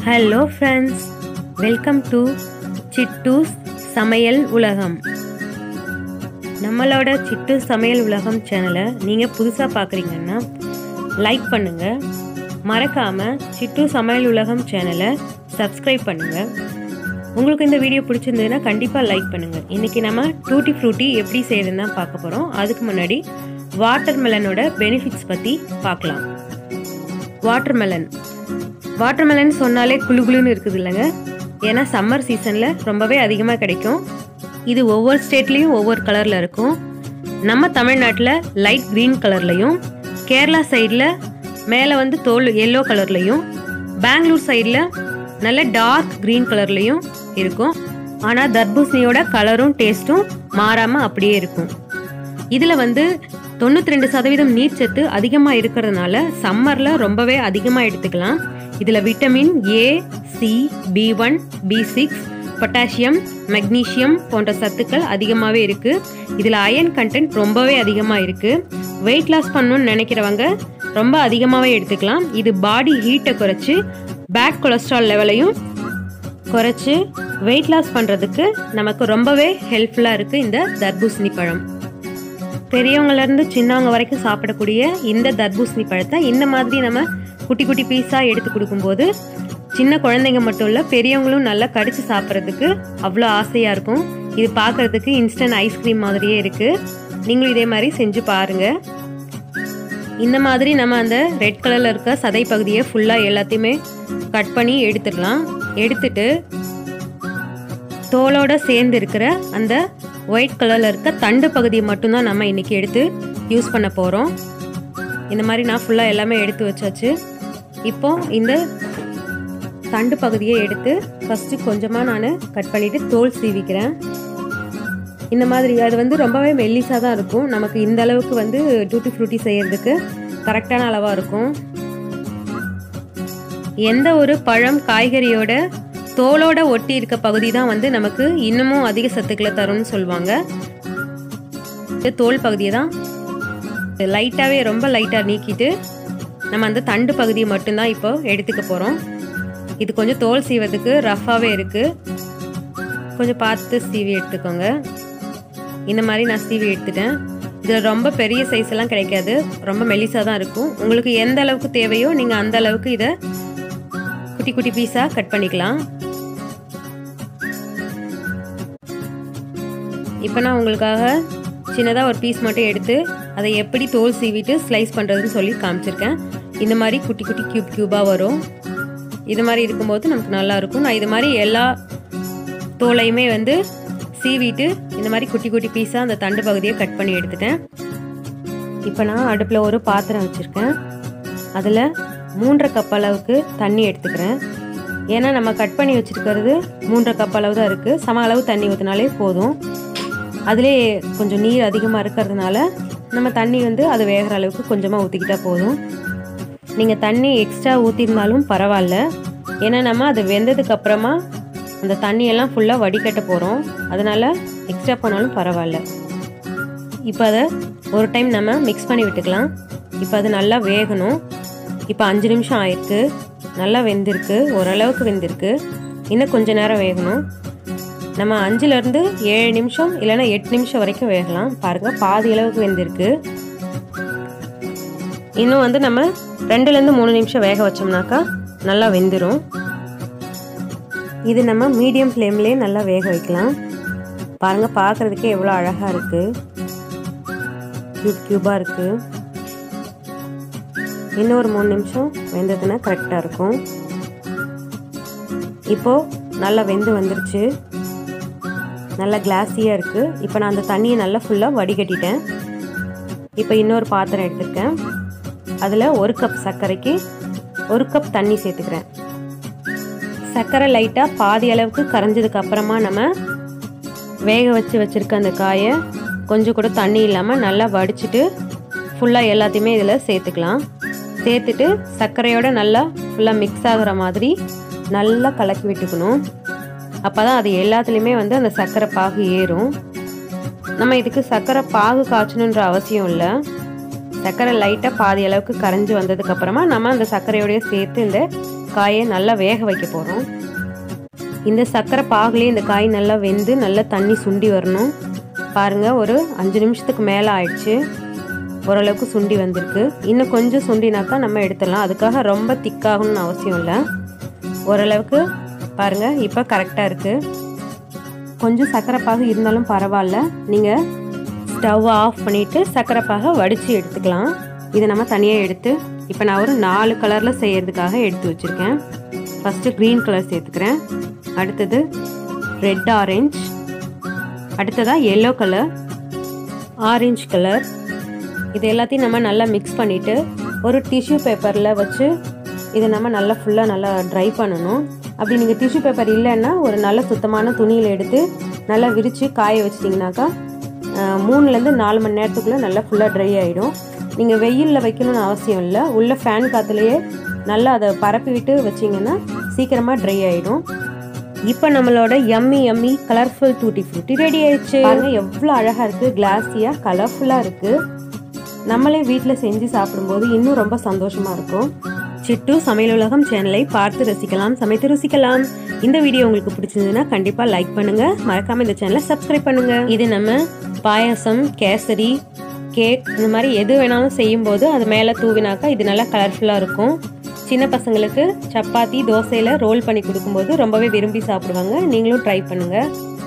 hello friends welcome to Chittu's சமையல் உலகம் நம்மளோட சிட்டு சமையல் உலகம் சேனலை நீங்கள் புதுசாக பார்க்குறீங்கன்னா லைக் பண்ணுங்கள் மறக்காமல் சிட்டு சமையல் உலகம் சேனலை சப்ஸ்கிரைப் பண்ணுங்கள் உங்களுக்கு இந்த வீடியோ பிடிச்சிருந்ததுன்னா கண்டிப்பாக லைக் பண்ணுங்கள் இன்றைக்கி நம்ம டூட்டி ஃப்ரூட்டி எப்படி செய்யறதுன்னு தான் பார்க்க போகிறோம் அதுக்கு முன்னாடி வாட்டர் மெலனோட பெனிஃபிட்ஸ் பற்றி பார்க்கலாம் வாட்டர் மெலன் வாட்டர் மெலன் சொன்னாலே குளு குளுன்னு இருக்குது இல்லைங்க ஏன்னா சம்மர் சீசனில் ரொம்பவே அதிகமாக கிடைக்கும் இது ஒவ்வொரு ஸ்டேட்லேயும் ஒவ்வொரு கலரில் இருக்கும் நம்ம தமிழ்நாட்டில் லைட் க்ரீன் கலர்லையும் கேரளா சைடில் மேலே வந்து தோல் எல்லோ கலர்லையும் பெங்களூர் சைடில் நல்ல டார்க் க்ரீன் கலர்லையும் இருக்கும் ஆனால் தர்பூசணியோட கலரும் டேஸ்ட்டும் மாறாமல் அப்படியே இருக்கும் இதில் வந்து தொண்ணூற்றி ரெண்டு சதவீதம் நீர்ச்சத்து அதிகமாக இருக்கிறதுனால சம்மரில் ரொம்பவே அதிகமாக எடுத்துக்கலாம் இதில் vitamin A C B one B six potassium magnesium போன்ற சத்துக்கள் அதிகமாகவே இருக்குது இதில் அயன் கண்டென்ட் ரொம்பவே அதிகமாக இருக்குது வெயிட் லாஸ் பண்ணணும்னு நினைக்கிறவங்க ரொம்ப அதிகமாகவே எடுத்துக்கலாம் இது பாடி ஹீட்டை குறைச்சி பேட் கொலஸ்ட்ரால் லெவலையும் குறைச்சி வெயிட் லாஸ் பண்ணுறதுக்கு நமக்கு ரொம்பவே ஹெல்ப்ஃபுல்லாக இருக்குது இந்த தர்பூசணி பழம் பெரியவங்கலேருந்து சின்னவங்க வரைக்கும் சாப்பிடக்கூடிய இந்த தர்பூசணி பழத்தை இந்த மாதிரி நம்ம குட்டி குட்டி பீஸாக எடுத்து கொடுக்கும்போது சின்ன குழந்தைங்க மட்டும் இல்லை பெரியவங்களும் நல்லா கடிச்சு சாப்பிட்றதுக்கு அவ்வளோ ஆசையாக இருக்கும் இது பார்க்குறதுக்கு இன்ஸ்டன்ட் ஐஸ்கிரீம் மாதிரியே இருக்குது நீங்களும் இதே மாதிரி செஞ்சு பாருங்கள் இந்த மாதிரி நம்ம அந்த ரெட் கலரில் இருக்க சதை பகுதியை ஃபுல்லாக எல்லாத்தையுமே கட் பண்ணி எடுத்துடலாம் எடுத்துட்டு தோலோட சேர்ந்து இருக்கிற அந்த ஒயிட் கலரில் இருக்க தண்டு பகுதியை மட்டும்தான் நம்ம இன்றைக்கி எடுத்து யூஸ் பண்ண போகிறோம் இந்த மாதிரி நான் ஃபுல்லாக எல்லாமே எடுத்து வச்சாச்சு இப்போ இந்த தண்டு பகுதியை எடுத்து ஃபஸ்ட்டு கொஞ்சமாக நான் கட் பண்ணிவிட்டு தோல் சீவிக்கிறேன் இந்த மாதிரி அது வந்து ரொம்பவே மெல்லிஸாக தான் இருக்கும் நமக்கு இந்த அளவுக்கு வந்து டூட்டி ஃப்ரூட்டி செய்கிறதுக்கு கரெக்டான அளவாக இருக்கும் எந்த ஒரு பழம் காய்கறியோட தோலோட ஒட்டி இருக்க பகுதி தான் வந்து நமக்கு இன்னமும் அதிக சத்துக்களை தரும்னு சொல்லுவாங்க இந்த தோல் பகுதியை தான் லைட்டாகவே ரொம்ப லைட்டாக நீக்கிட்டு நம்ம அந்த தண்டு பகுதியை மட்டும்தான் இப்போ எடுத்துக்க போகிறோம் இது கொஞ்சம் தோல் சீவதுக்கு ரஃப்பாகவே இருக்குது கொஞ்சம் பார்த்து சீவி எடுத்துக்கோங்க இந்த மாதிரி நான் சீவி எடுத்துட்டேன் இதில் ரொம்ப பெரிய சைஸ் எல்லாம் கிடைக்காது ரொம்ப மெலிசாக தான் இருக்கும் உங்களுக்கு எந்த அளவுக்கு தேவையோ நீங்கள் அந்த அளவுக்கு இதை குட்டி குட்டி பீஸாக கட் பண்ணிக்கலாம் இப்போ நான் உங்களுக்காக சின்னதாக ஒரு பீஸ் மட்டும் எடுத்து அதை எப்படி தோல் சீவிட்டு ஸ்லைஸ் பண்ணுறதுன்னு சொல்லி காமிச்சிருக்கேன் இந்த மாதிரி குட்டி குட்டி க்யூப் க்யூபாக வரும் இது மாதிரி இருக்கும்போது நமக்கு நல்லாயிருக்கும் நான் இது மாதிரி எல்லா தோலையுமே வந்து சீவிட்டு இந்த மாதிரி குட்டி குட்டி பீஸாக அந்த தண்டு பகுதியை கட் பண்ணி எடுத்துட்டேன் இப்போ நான் அடுப்பில் ஒரு பாத்திரம் வச்சுருக்கேன் அதில் மூன்றரை கப் அளவுக்கு தண்ணி எடுத்துக்கிறேன் ஏன்னா நம்ம கட் பண்ணி வச்சுருக்கிறது மூன்றரை கப் அளவு தான் இருக்குது சம அளவு தண்ணி ஊற்றினாலே போதும் அதிலே கொஞ்சம் நீர் அதிகமாக இருக்கிறதுனால நம்ம தண்ணி வந்து அது வேகிற அளவுக்கு கொஞ்சமாக ஊற்றிக்கிட்டால் போதும் நீங்கள் தண்ணி எக்ஸ்ட்ரா ஊற்றிருந்தாலும் பரவாயில்ல ஏன்னா நம்ம அது வெந்ததுக்கு அப்புறமா அந்த தண்ணியெல்லாம் ஃபுல்லாக வடிகட்ட போகிறோம் அதனால் எக்ஸ்ட்ரா போனாலும் பரவாயில்ல இப்போ அதை ஒரு டைம் நம்ம மிக்ஸ் பண்ணி விட்டுக்கலாம் இப்போ அது நல்லா வேகணும் இப்போ அஞ்சு நிமிஷம் ஆயிருக்கு நல்லா வெந்திருக்கு ஓரளவுக்கு வெந்திருக்கு இன்னும் கொஞ்ச நேரம் வேகணும் நம்ம அஞ்சுலேருந்து ஏழு நிமிஷம் இல்லைன்னா எட்டு நிமிஷம் வரைக்கும் வேகலாம் பாருங்கள் பாதி அளவுக்கு வெந்திருக்கு இன்னும் வந்து நம்ம ரெண்டுலேருந்து மூணு நிமிஷம் வேக வச்சோம்னாக்கா நல்லா வெந்துடும் இது நம்ம மீடியம் ஃப்ளேம்லேயே நல்லா வேக வைக்கலாம் பாருங்கள் பார்க்குறதுக்கே எவ்வளோ அழகாக இருக்குது க்யூப் க்யூபாக இருக்குது இன்னும் ஒரு மூணு நிமிஷம் வெந்ததுன்னா கரெக்டாக இருக்கும் இப்போது நல்லா வெந்து வந்துருச்சு நல்லா கிளாஸியாக இருக்குது இப்போ நான் அந்த தண்ணியை நல்லா ஃபுல்லாக வடிகட்டிட்டேன் இப்போ இன்னொரு பாத்திரம் எடுத்திருக்கேன் அதில் ஒரு கப் சர்க்கரைக்கு ஒரு கப் தண்ணி சேர்த்துக்கிறேன் சர்க்கரை லைட்டாக பாதி அளவுக்கு கரைஞ்சதுக்கு அப்புறமா நம்ம வேக வச்சு வச்சுருக்க அந்த காயை கொஞ்சம் கூட தண்ணி இல்லாமல் நல்லா வடிச்சிட்டு ஃபுல்லாக எல்லாத்தையுமே இதில் சேர்த்துக்கலாம் சேர்த்துட்டு சர்க்கரையோட நல்லா ஃபுல்லாக மிக்ஸ் ஆகுற மாதிரி நல்லா கலக்கி விட்டுக்கணும் அப்போ தான் அது எல்லாத்துலேயுமே வந்து அந்த சர்க்கரை பாகு ஏறும் நம்ம இதுக்கு சர்க்கரை பாகு காய்ச்சணுன்ற அவசியம் இல்லை சர்க்கரை லைட்டாக பாதி அளவுக்கு கரைஞ்சி வந்ததுக்கப்புறமா நம்ம அந்த சர்க்கரையோடய சேர்த்து இந்த காயை நல்லா வேக வைக்க போகிறோம் இந்த சர்க்கரை பாகுலேயே இந்த காய் நல்லா வெந்து நல்லா தண்ணி சுண்டி வரணும் பாருங்கள் ஒரு அஞ்சு நிமிஷத்துக்கு மேலே ஆயிடுச்சு ஓரளவுக்கு சுண்டி வந்திருக்கு இன்னும் கொஞ்சம் சுண்டினாக்கா நம்ம எடுத்துடலாம் அதுக்காக ரொம்ப திக்காகணும்னு அவசியம் இல்லை ஓரளவுக்கு பாருங்கள் இப்போ கரெக்டாக இருக்குது கொஞ்சம் சர்க்கரை பாகு இருந்தாலும் பரவாயில்ல நீங்கள் ஸ்டவ் ஆஃப் பண்ணிவிட்டு சர்க்கரை பாகை வடித்து எடுத்துக்கலாம் இதை நம்ம தனியாக எடுத்து இப்போ நான் ஒரு நாலு கலரில் செய்கிறதுக்காக எடுத்து வச்சுருக்கேன் ஃபஸ்ட்டு க்ரீன் கலர் சேர்த்துக்கிறேன் அடுத்தது ரெட் ஆரஞ்ச் அடுத்ததாக எல்லோ கலர் ஆரஞ்சு கலர் இது எல்லாத்தையும் நம்ம நல்லா மிக்ஸ் பண்ணிவிட்டு ஒரு டிஷ்யூ பேப்பரில் வச்சு இதை நம்ம நல்லா ஃபுல்லாக நல்லா ட்ரை பண்ணணும் அப்படி நீங்கள் டிஷ்யூ பேப்பர் இல்லைன்னா ஒரு நல்ல சுத்தமான துணியில் எடுத்து நல்லா விரித்து காய வச்சிட்டிங்கனாக்கா மூணுலேருந்து நாலு மணி நேரத்துக்குள்ளே நல்லா ஃபுல்லாக ட்ரை ஆகிடும் நீங்கள் வெயிலில் வைக்கணும்னு அவசியம் இல்லை உள்ள ஃபேன் காற்றுலையே நல்லா அதை பரப்பி விட்டு வச்சிங்கன்னா சீக்கிரமாக ட்ரை ஆகிடும் இப்போ நம்மளோட yummy yummy colourful tutti frutti ready ஆயிடுச்சு பாருங்க எவ்வளோ அழகாக இருக்குது கிளாஸியாக கலர்ஃபுல்லாக இருக்குது நம்மளே வீட்டில் செஞ்சு சாப்பிடும்போது இன்னும் ரொம்ப சந்தோஷமாக இருக்கும் சிட்டு சமையல் உலகம் சேனலை பார்த்து ரசிக்கலாம் சமைத்து ருசிக்கலாம் இந்த வீடியோ உங்களுக்கு பிடிச்சிருந்ததுன்னா கண்டிப்பாக லைக் பண்ணுங்க மறக்காம இந்த சேனலை சப்ஸ்கிரைப் பண்ணுங்க இது நம்ம பாயாசம் கேசரி கேக் இந்த மாதிரி எது வேணாலும் செய்யும்போது அது மேலே தூவினாக்கா இது நல்லா கலர்ஃபுல்லாக இருக்கும் சின்ன பசங்களுக்கு சப்பாத்தி தோசையில் ரோல் பண்ணி கொடுக்கும்போது ரொம்பவே விரும்பி சாப்பிடுவாங்க நீங்களும் ட்ரை பண்ணுங்கள்